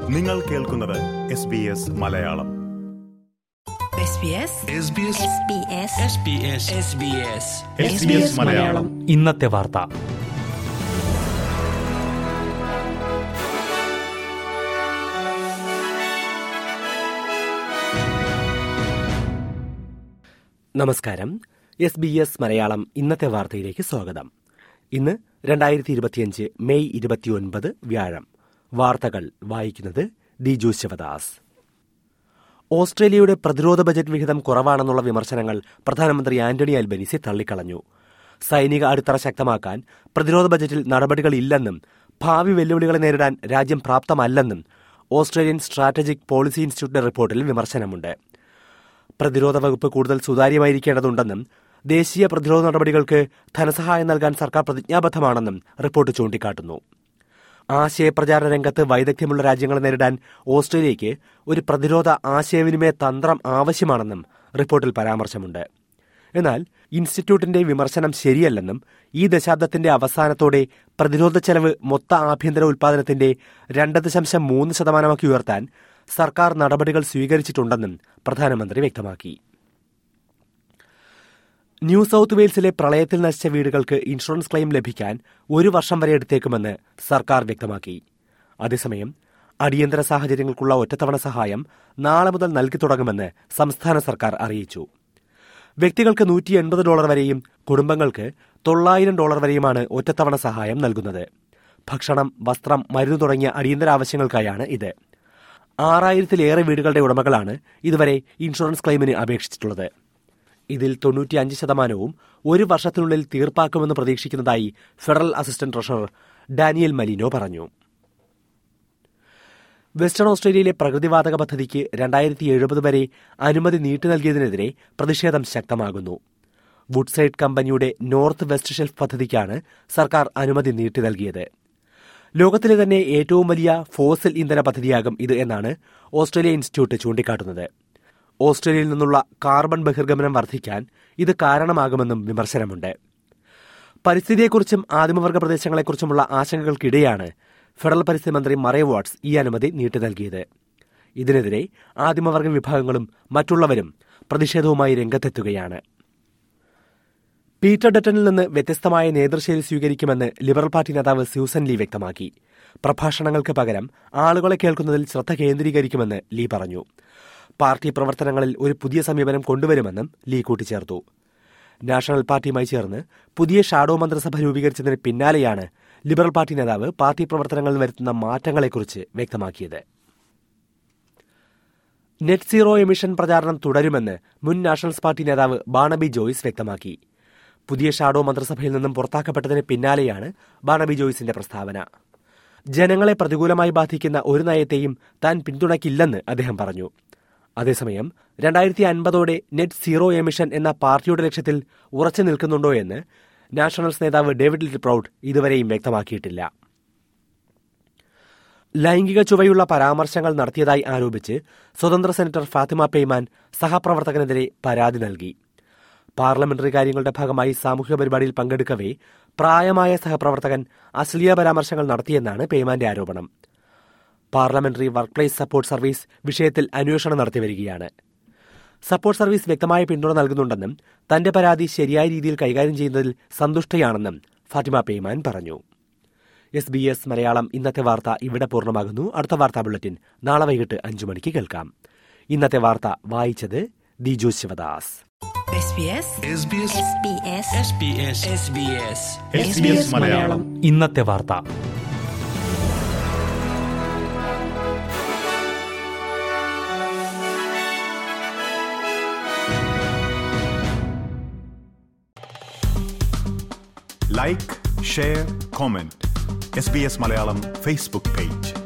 നിങ്ങൾ കേൾക്കുന്നത് S B S Malayalam SBS Malayalam ഇന്നത്തെ വാർത്ത നമസ്കാരം എസ് ബി എസ് മലയാളം ഇന്നത്തെ വാർത്തയിലേക്ക് സ്വാഗതം ഇന്ന് രണ്ടായിരത്തി ഇരുപത്തിയഞ്ച് മെയ് ഇരുപത്തിയൊൻപത് വ്യാഴം വാർത്തകൾ വായിക്കുന്നത് ദിജു ശിവദാസ് ഓസ്ട്രേലിയയുടെ പ്രതിരോധ ബജറ്റ് വിഹിതം കുറവാണെന്നുള്ള വിമർശനങ്ങൾ പ്രധാനമന്ത്രി ആന്റണി അൽബനീസി തള്ളിക്കളഞ്ഞു സൈനിക അടിത്തറ ശക്തമാക്കാൻ പ്രതിരോധ ബജറ്റിൽ നടപടികളില്ലെന്നും ഭാവി വെല്ലുവിളികളെ നേരിടാൻ രാജ്യം പ്രാപ്തമല്ലെന്നും ഓസ്ട്രേലിയൻ സ്ട്രാറ്റജിക് പോളിസി ഇൻസ്റ്റിറ്റ്യൂട്ടിന്റെ റിപ്പോർട്ടിൽ വിമർശനമുണ്ട് പ്രതിരോധ വകുപ്പ് കൂടുതൽ സുതാര്യമായിരിക്കേണ്ടതുണ്ടെന്നും ദേശീയ പ്രതിരോധ നടപടികൾക്ക് ധനസഹായം നൽകാൻ സർക്കാർ പ്രതിജ്ഞാബദ്ധമാണെന്നും റിപ്പോർട്ട് ചൂണ്ടിക്കാട്ടുന്നു ആശയപ്രചാരണ രംഗത്ത് വൈദഗ്ധ്യമുള്ള രാജ്യങ്ങളെ നേരിടാൻ ഓസ്ട്രേലിയയ്ക്ക് ഒരു പ്രതിരോധ ആശയവിനിമയ തന്ത്രം ആവശ്യമാണെന്നും റിപ്പോർട്ടിൽ പരാമർശമുണ്ട് എന്നാൽ ഇൻസ്റ്റിറ്റ്യൂട്ടിന്റെ വിമർശനം ശരിയല്ലെന്നും ഈ ദശാബ്ദത്തിന്റെ അവസാനത്തോടെ പ്രതിരോധ ചെലവ് മൊത്ത ആഭ്യന്തര ഉൽപാദനത്തിന്റെ രണ്ട് ദശാംശം മൂന്ന് ശതമാനമാക്കി ഉയർത്താൻ സർക്കാർ നടപടികൾ സ്വീകരിച്ചിട്ടുണ്ടെന്നും പ്രധാനമന്ത്രി വ്യക്തമാക്കി ന്യൂ സൌത്ത് വെയിൽസിലെ പ്രളയത്തിൽ നശിച്ച വീടുകൾക്ക് ഇൻഷുറൻസ് ക്ലെയിം ലഭിക്കാൻ ഒരു വർഷം വരെ എടുത്തേക്കുമെന്ന് സർക്കാർ വ്യക്തമാക്കി അതേസമയം അടിയന്തര സാഹചര്യങ്ങൾക്കുള്ള ഒറ്റത്തവണ സഹായം നാളെ മുതൽ നൽകി തുടങ്ങുമെന്ന് സംസ്ഥാന സർക്കാർ അറിയിച്ചു വ്യക്തികൾക്ക് നൂറ്റി എൺപത് ഡോളർ വരെയും കുടുംബങ്ങൾക്ക് തൊള്ളായിരം ഡോളർ വരെയുമാണ് ഒറ്റത്തവണ സഹായം നൽകുന്നത് ഭക്ഷണം വസ്ത്രം മരുന്ന് തുടങ്ങിയ അടിയന്തര ആവശ്യങ്ങൾക്കായാണ് ഇത് ആറായിരത്തിലേറെ വീടുകളുടെ ഉടമകളാണ് ഇതുവരെ ഇൻഷുറൻസ് ക്ലെയിമിന് അപേക്ഷിച്ചിട്ടുള്ളത് ഇതിൽ തൊണ്ണൂറ്റിയഞ്ച് ശതമാനവും ഒരു വർഷത്തിനുള്ളിൽ തീർപ്പാക്കുമെന്ന് പ്രതീക്ഷിക്കുന്നതായി federal assistant treasurer Daniel Mulino പറഞ്ഞു വെസ്റ്റേൺ ഓസ്ട്രേലിയയിലെ പ്രകൃതിവാതക പദ്ധതിക്ക് രണ്ടായിരത്തി എഴുപത് വരെ അനുമതി നീട്ടി നൽകിയതിനെതിരെ പ്രതിഷേധം ശക്തമാകുന്നു വുഡ്സൈഡ് കമ്പനിയുടെ നോർത്ത് വെസ്റ്റ് ഷെൽഫ് പദ്ധതിക്കാണ് സർക്കാർ അനുമതി നീട്ടി നൽകിയത് ലോകത്തിലെ തന്നെ ഏറ്റവും വലിയ ഫോസിൽ ഇന്ധന പദ്ധതിയാകും ഇത് എന്നാണ് ഓസ്ട്രേലിയ ഇൻസ്റ്റിറ്റ്യൂട്ട് ചൂണ്ടിക്കാട്ടുന്നത് ഓസ്ട്രേലിയയിൽ നിന്നുള്ള കാർബൺ ബഹിർഗമനം വർദ്ധിക്കാൻ ഇത് കാരണമാകുമെന്നും വിമർശനമുണ്ട് പരിസ്ഥിതിയെക്കുറിച്ചും ആദിമവർഗ പ്രദേശങ്ങളെക്കുറിച്ചുമുള്ള ആശങ്കകൾക്കിടെയാണ് ഫെഡറൽ പരിസ്ഥിതി മന്ത്രി മറേ വാട്സ് ഈ അനുമതി നീട്ടി നൽകിയത് ഇതിനെതിരെ ആദിമവർഗ വിഭാഗങ്ങളും മറ്റുള്ളവരും പ്രതിഷേധവുമായി രംഗത്തെത്തുകയാണ് പീറ്റർ ഡറ്റനിൽ നിന്ന് വ്യത്യസ്തമായ നേതൃശൈലി സ്വീകരിക്കുമെന്ന് ലിബറൽ പാർട്ടി നേതാവ് സ്യൂസൻ ലീ വ്യക്തമാക്കി പ്രഭാഷണങ്ങൾക്ക് പകരം ആളുകളെ കേൾക്കുന്നതിൽ ശ്രദ്ധ കേന്ദ്രീകരിക്കുമെന്ന് ലീ പറഞ്ഞു പാർട്ടി പ്രവർത്തനങ്ങളിൽ ഒരു പുതിയ സമീപനം കൊണ്ടുവരുമെന്നും ലീ കൂട്ടിച്ചേർത്തു നാഷണൽ പാർട്ടിയുമായി ചേർന്ന് പുതിയ ഷാഡോ മന്ത്രിസഭ രൂപീകരിച്ചതിന് പിന്നാലെയാണ് ലിബറൽ പാർട്ടി നേതാവ് പാർട്ടി പ്രവർത്തനങ്ങളിൽ വരുത്തുന്ന മാറ്റങ്ങളെക്കുറിച്ച് വ്യക്തമാക്കിയത് നെറ്റ് സീറോ എമിഷൻ പ്രചാരണം തുടരുമെന്ന് മുൻ നാഷണൽസ് പാർട്ടി നേതാവ് ബാണബി ജോയ്സ് വ്യക്തമാക്കി പുതിയ ഷാഡോ മന്ത്രിസഭയിൽ നിന്നും പുറത്താക്കപ്പെട്ടതിന് പിന്നാലെയാണ് ബാണബി ജോയ്സിന്റെ പ്രസ്താവന ജനങ്ങളെ പ്രതികൂലമായി ബാധിക്കുന്ന ഒരു നയത്തെയും താൻ പിന്തുണയ്ക്കില്ലെന്ന് അദ്ദേഹം പറഞ്ഞു അതേസമയം രണ്ടായിരത്തി അൻപതോടെ നെറ്റ് സീറോ എമിഷൻ എന്ന പാർട്ടിയുടെ ലക്ഷ്യത്തിൽ ഉറച്ചു നിൽക്കുന്നുണ്ടോ എന്ന് നാഷണൽസ് നേതാവ് ഡേവിഡ് ലിറ്റിൽ പ്രൌഡ് ഇതുവരെയും വ്യക്തമാക്കിയിട്ടില്ല ലൈംഗിക ചുവയുള്ള പരാമർശങ്ങൾ നടത്തിയതായി ആരോപിച്ച് സ്വതന്ത്ര സെനറ്റർ ഫാത്തിമ പെയ്മാൻ സഹപ്രവർത്തകനെതിരെ പരാതി നൽകി പാർലമെന്ററി കാര്യങ്ങളുടെ ഭാഗമായി സാമൂഹിക പരിപാടിയിൽ പങ്കെടുക്കവേ പ്രായമായ സഹപ്രവർത്തകൻ അശ്ലീല പരാമർശങ്ങൾ നടത്തിയെന്നാണ് പെയ്മാന്റെ ആരോപണം parliamentary workplace support service വിഷയത്തിൽ അന്വേഷണം നടത്തിവരികയാണ് സപ്പോർട്ട് സർവീസ് വ്യക്തമായ പിന്തുണ നൽകുന്നുണ്ടെന്നും തന്റെ പരാതി ശരിയായ രീതിയിൽ കൈകാര്യം ചെയ്യുന്നതിൽ സന്തുഷ്ടയാണെന്നും ഫാത്തിമ പെയ്മാൻ പറഞ്ഞു എസ് ബി എസ് മലയാളം ഇന്നത്തെ വാർത്ത ഇവിടെ പൂർണ്ണമാകുന്നു അടുത്ത വാർത്താ ബുള്ളറ്റിൻ നാളെ വൈകിട്ട് അഞ്ചു മണിക്ക് കേൾക്കാം ഇന്നത്തെ വാർത്ത വായിച്ചത് ദിജു ശിവദാസ് SBS മലയാളം ഇന്നത്തെ വാർത്ത like share comment S B S Malayalam Facebook page